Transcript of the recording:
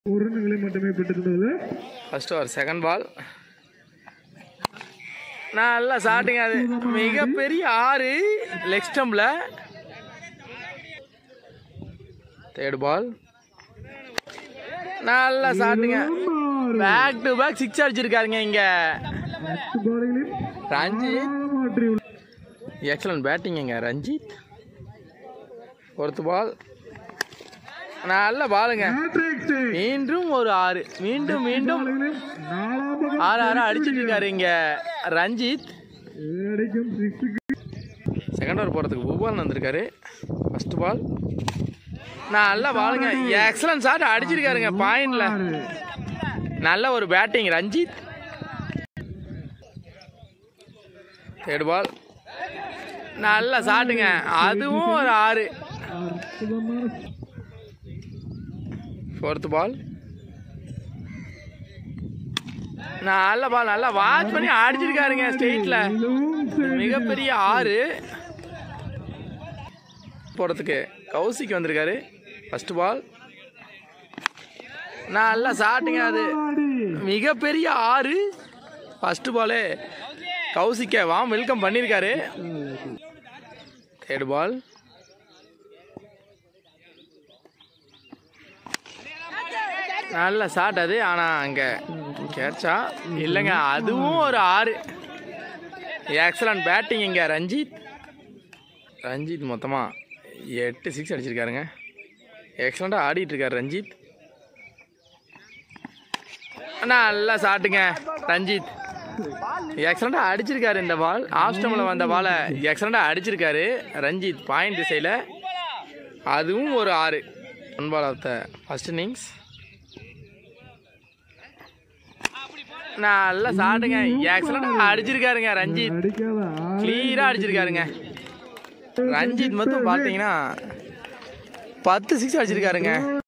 ஒரு ரன்களை மட்டுமே பெற்றுள்ளது ஃபர்ஸ்ட் ஓவர் செகண்ட் பால் நல்லா ஸ்டார்டிங் அது மிகப்பெரிய ஆறு லெக் ஸ்டம்பில் தேர்ட் பால் நல்லா ஸ்டார்டிங்க பேக் டு பேக் சிக்ஸ் அடிச்சிருக்காருங்க இங்க பத்து பால்களில் ரஞ்சித் மாற்றி எக்ஸலன்ட் பேட்டிங்க ரஞ்சித் ஒருத்து பால் நல்ல பாலுங்க மீண்டும் ஒரு ஆறு மீண்டும் மீண்டும் நாலாம் ஆறு ஆறு அடிச்சிட்டு இருக்காரு இங்க ரஞ்சித் அடிக்கும் சிக்ஸுக்கு செகண்ட் ஓவர் போகிறதுக்கு பூபால் வந்திருக்காரு ஃபர்ஸ்ட் பால் நல்ல பாலுங்க எக்ஸலன்ட் ஷாட் அடிச்சிருக்காருங்க பாயிண்ட்ல நல்ல ஒரு பேட்டிங் ரஞ்சித் தேர்ட் பால் நல்ல ஷாட்டுங்க அதுவும் ஒரு ஆறு அற்புதமான ஃபோர்த் பால் நல்ல பால் நல்லா வாட்ச் பண்ணி அடிச்சிருக்காருங்க ஸ்ட்ரெயிட்ல மிகவும் சிறந்த மிகப்பெரிய ஆறு போகிறதுக்கு கௌசிக்கு வந்திருக்காரு ஃபர்ஸ்ட் பால் நல்லா ஷாட்டுங்க அது ஆடி. மிகப்பெரிய ஆறு ஃபர்ஸ்ட் பாலே கௌசிக்க வாம் வெல்கம் பண்ணியிருக்காரு தேர்ட் பால் நல்ல ஷாட் அது ஆனால் அங்கே கேட்சா இல்லைங்க அதுவும் ஒரு ஆறு எக்ஸலன்ட் பேட்டிங் இங்கே ரஞ்சித் ரஞ்சித் மொத்தமாக எட்டு சிக்ஸ் அடிச்சிருக்காருங்க எக்ஸலண்ட்டாக ஆடிட்டு இருக்காரு ரஞ்சித் நல்லா ஷாட்டுங்க ரஞ்சித் எக்ஸலண்ட்டாக அடிச்சிருக்காரு இந்த பால் ஆஃப் ஸ்டம்பில் வந்த பாலை எக்ஸலண்ட்டாக அடிச்சிருக்காரு ரஞ்சித் பாயிண்ட் திசையில் அதுவும் ஒரு ஆறு one ball of the first innings நல்லா ஷாட்டுங்க எக்ஸலண்ட்டாக அடிச்சிருக்காருங்க ரஞ்சித் அடிக்காத ஆறு. கிளியராக அடிச்சிருக்காருங்க ரஞ்சித் மட்டும் பார்த்தீங்கன்னா பத்து சிக்ஸ் அடிச்சிருக்காருங்க